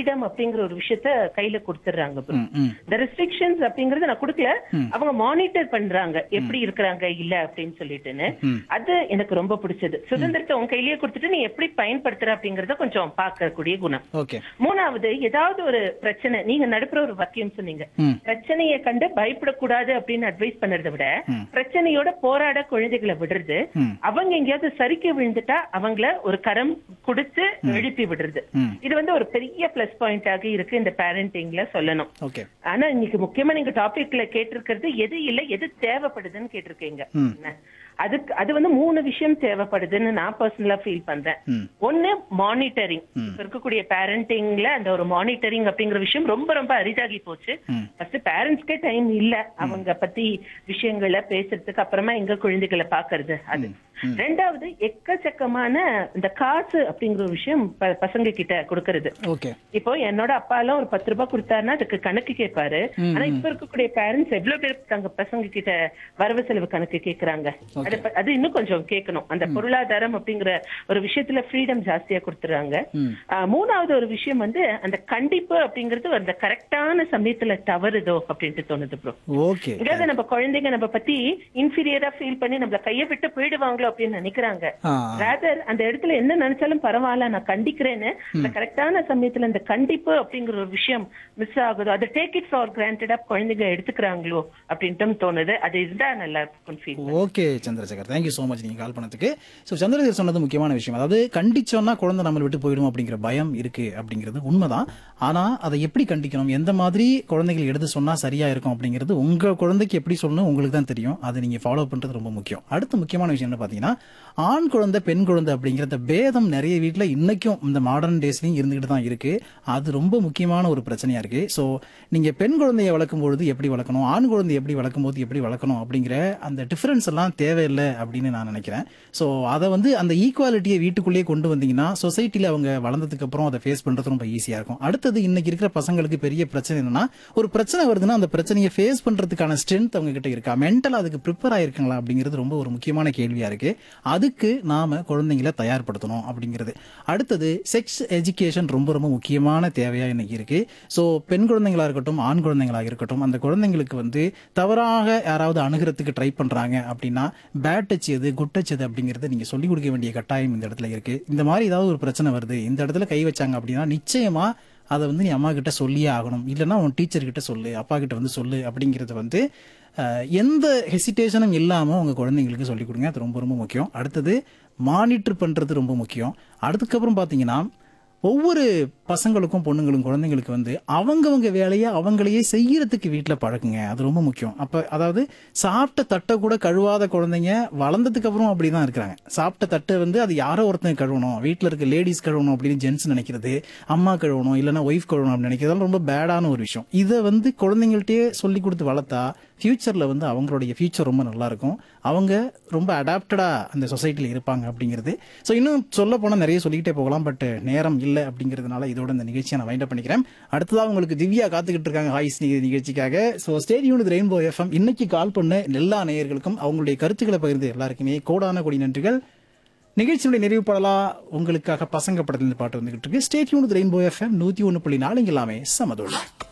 Freedom அப்படிங்கிற ஒரு விஷயத்த கையில கொடுத்துடுறாங்க bro. ம், ம். இந்த ரெஸ்ட்ரிக்ஷன்ஸ் அப்படிங்கறது நான் கொடுக்கல அவங்க மானிட்டர் பண்றாங்க எப்படி இருக்கிறாங்க இல்ல அப்படின்னு சொல்லிட்டுன்னு அது எனக்கு ரொம்ப பிடிச்சது சுதந்திரத்தை உன் கையிலேயே கொடுத்துட்டு நீ எப்படி பயன்படுத்துற அப்படிங்கறத கொஞ்சம் பார்க்கக்கூடிய குணம் ஓகே மூணாவது ஏதாவது ஒரு பிரச்சனை நீங்க நடுப்புற ஒரு வாக்கியம் சொன்னீங்க ம். பிரச்சனையை கண்டு பயப்படக்கூடாது அப்படின்னு அட்வைஸ் பண்றதை விட பிரச்சனையோட போராட குழந்தைகளை விடுறது அவங்க எங்கேயாவது சரிக்க விழுந்துட்டா அவங்கள ஒரு கரம் கொடுத்து எழுப்பி விடுறது ம். இது வந்து ஒரு பெரிய பிளஸ் பாயிண்டாக இருக்கு இந்த பேரண்டிங்ல சொல்லணும் ஓகே ஆனா இன்னைக்கு முக்கியமா நீங்க டாபிக்ல கேட்டிருக்கிறது எது இல்ல எது தேவைப்படுதுன்னு கேட்டிருக்கீங்க என்ன? அதுக்கு அது வந்து மூணு விஷயம் தேவைப்படுதுன்னு நான் பர்சனலா ஃபீல் பண்றேன் ஒண்ணு மானிட்டரிங் இப்ப இருக்கக்கூடிய பேரண்டிங்ல அந்த ஒரு மானிட்டரிங் அப்படிங்கிற விஷயம் ரொம்ப ரொம்ப அரிதாகி போச்சு ஃபர்ஸ்ட் பேரண்ட்ஸ்க்கே டைம் இல்ல அவங்க பத்தி விஷயங்களை பேசுறதுக்கு அப்புறமா எங்க குழந்தைகளை பாக்குறது அது ரெண்டாவது எக்கச்சக்கமான இந்த காசு அப்படிங்கிற ஒரு விஷயம் ப- பசங்க கிட்ட கொடுக்கறது ஓகே இப்போ என்னோட அப்பா எல்லாம் ஒரு பத்து ரூபாய் கொடுத்தாருன்னா அதுக்கு கணக்கு கேட்பாரு ஆனா இப்ப இருக்கக்கூடிய பேரண்ட்ஸ் எவ்வளவு பேர் தங்க பசங்க கிட்ட வரவு செலவு கணக்கு கேக்குறாங்க அது ப- அது இன்னும் கொஞ்சம் கேட்கணும் அந்த பொருளாதாரம் அப்படிங்கிற ஒரு விஷயத்துல ஃப்ரீடம் ஜாஸ்தியா கொடுத்துறாங்க ஆஹ், மூணாவது ஒரு விஷயம் வந்து அந்த கண்டிப்பு அப்படிங்கிறது அந்த கரெக்டான சமயத்துல தவறுதோ அப்படின்ட்டு தோணுது ப்ரோ ஓகே இதாவது நம்ம குழந்தைங்க நம்ம பத்தி இன்ஃபீரியரா ஃபீல் பண்ணி நம்மள கையை விட்டு போயிடுவாங்களோ அப்படின்னு நினைக்கிறாங்க ஆ ராதர் அந்த இடத்துல என்ன நினைச்சாலும் பரவாயில்ல நான் கண்டிக்கிறேன்னு அந்த கரெக்டான சமயத்துல இந்த கண்டிப்பு அப்படிங்கிற ஒரு விஷயம் மிஸ் ஆகுதோ அது டேக் இட் ஃபார் கிராண்டடா குழந்தைங்க எடுத்துக்கிறாங்களோ அப்படின்ட்டு தோணுது அது இருந்தா நல்லா இருக்கும் feel okay Chandrasekhar thank you so much நீங்கள் கால் பண்ணதுக்கு ஸோ சந்திரசேகர் சொன்னது முக்கியமான விஷயம் அதாவது கண்டிச்சோன்னா குழந்தை நம்மளை விட்டு போயிடும் அப்படிங்கிற பயம் இருக்கு அப்படிங்கிறது உண்மைதான் ஆனால் அதை எப்படி கண்டிக்கணும் எந்த மாதிரி குழந்தைகள் எடுத்து சொன்னால் சரியா இருக்கும் அப்படிங்கிறது உங்கள் குழந்தைக்கு எப்படி சொல்லணும் உங்களுக்கு தான் தெரியும் அதை நீங்கள் ஃபாலோ பண்ணுறது ரொம்ப முக்கியம் அடுத்த முக்கியமான விஷயம் என்ன பார்த்தீங்கன்னா ஆண் குழந்தை பெண் குழந்தை அப்படிங்கிற பேதம் நிறைய வீட்டில் இன்னைக்கும் இந்த மாடர்ன் டேஸ்லையும் இருந்துகிட்டு தான் இருக்கு அது ரொம்ப முக்கியமான ஒரு பிரச்சனையா இருக்கு ஸோ நீங்க பெண் குழந்தையை வளர்க்கும் பொழுது எப்படி வளர்க்கணும் ஆண் குழந்தையை எப்படி வளர்க்கும் போது எப்படி வளர்க்கணும் அப்படிங்கிற அந்த டிஃபரன்ஸ் எல்லாம் தேவையில்லை அப்படின்னு நான் நினைக்கிறேன் ஸோ அதை வந்து அந்த ஈக்குவாலிட்டியை வீட்டுக்குள்ளேயே கொண்டு வந்தீங்கன்னா சொசைட்டில அவங்க வளர்ந்ததுக்கு அப்புறம் அதை ஃபேஸ் பண்றது ரொம்ப ஈஸியா இருக்கும் அடுத்தது இன்னைக்கு இருக்கிற பசங்களுக்கு பெரிய பிரச்சனை என்னன்னா ஒரு பிரச்சனை வருதுன்னா அந்த பிரச்சனையை ஃபேஸ் பண்றதுக்கான ஸ்ட்ரென்த் அவங்க கிட்ட இருக்கா மென்டல் அதுக்கு ப்ரிப்பேர் ஆயிருக்காங்களா அப்படிங்கிறது ரொம்ப ஒரு முக்கியமான கேள்வியா இருக்கு அதுக்கு நாம குழந்தைங்களை தயார்படுத்தணும் அப்படிங்கிறது அடுத்தது செக்ஸ் எஜுகேஷன் ரொம்ப ரொம்ப முக்கியமான தேவையா இன்னைக்கு இருக்கு ஸோ பெண் குழந்தைங்களா இருக்கட்டும் ஆண் குழந்தைங்களா இருக்கட்டும் அந்த குழந்தைங்களுக்கு வந்து தவறாக யாராவது அணுகிறதுக்கு ட்ரை பண்றாங்க அப்படின்னா பேட் டச் எது குட் டச் எது அப்படிங்கறத நீங்க சொல்லிக் கொடுக்க வேண்டிய கட்டாயம் இந்த இடத்துல இருக்கு இந்த மாதிரி ஏதாவது ஒரு பிரச்சனை வருது இந்த இடத்துல கை வச்சாங்க அப்படின்னா நிச்சயமா அதை வந்து நீ அம்மா கிட்ட சொல்லியே ஆகணும் இல்லைன்னா உன் டீச்சர் கிட்ட சொல்லு அப்பா கிட்ட வந்து சொல்லு அப்படிங்கறது வந்து அஹ், எந்த ஹெசிடேஷனும் இல்லாம உங்க குழந்தைங்களுக்கு சொல்லிக் கொடுங்க அது ரொம்ப ரொம்ப முக்கியம் அடுத்தது மானிட்டர் பண்றது ரொம்ப முக்கியம் அதுக்கப்புறம் பாத்தீங்கன்னா ஒவ்வொரு பசங்களுக்கும் பொண்ணுங்களும் குழந்தைங்களுக்கு வந்து அவங்கவங்க வேலையை அவங்களையே செய்யறதுக்கு வீட்டில் பழக்குங்க அது ரொம்ப முக்கியம் அப்போ அதாவது சாப்பிட்ட தட்டை கூட கழுவாத குழந்தைங்க வளர்ந்ததுக்கு அப்புறம் அப்படி தான் இருக்கிறாங்க சாப்பிட்ட தட்டை வந்து அது யாரோ ஒருத்தங்க கழுவணும் வீட்டில் இருக்க லேடிஸ் கழுவணும் அப்படின்னு ஜென்ஸ் நினைக்கிறது அம்மா கழுவணும் இல்லைன்னா ஒய்ஃப் கழுவணும் அப்படின்னு நினைக்கிறது ரொம்ப பேடான ஒரு விஷயம் இதை வந்து குழந்தைங்கள்ட்டே சொல்லி கொடுத்து வளர்த்தா ஃபியூச்சரில் வந்து அவங்களுடைய ஃபியூச்சர் ரொம்ப நல்லா இருக்கும் அவங்க ரொம்ப அடாப்டடா அந்த சொசைட்டியில் இருப்பாங்க அப்படிங்கிறது ஸோ இன்னும் சொல்ல போனால் நிறைய சொல்லிக்கிட்டே போகலாம் பட் நேரம் இல்லை அப்படிங்கிறதுனால இதோட இந்த நிகழ்ச்சியை நான் வைண்ட் பண்ணிக்கிறேன் அடுத்ததாக உங்களுக்கு திவ்யா காத்துக்கிட்டு இருக்காங்க ஹாய் ஸ்நேகிதி நிகழ்ச்சிக்காக ஸோ ஸ்டேடியம் ரெயின்போ எஃப்எம் இன்னைக்கு கால் பண்ண எல்லா நேயர்களுக்கும் அவங்களுடைய கருத்துக்களை பகிர்ந்து எல்லாருக்குமே கோடான கொடி நன்றிகள் நிகழ்ச்சியுடைய நிறைவு பாடலா உங்களுக்காக பசங்க படத்துல இருந்து பாட்டு வந்துகிட்டு இருக்கு ஸ்டேட்யூன் ரெயின்போ எஃப்எம் நூத்தி ஒன்று புள்ளி நாலு இங்க எல்லாமே சமதோடு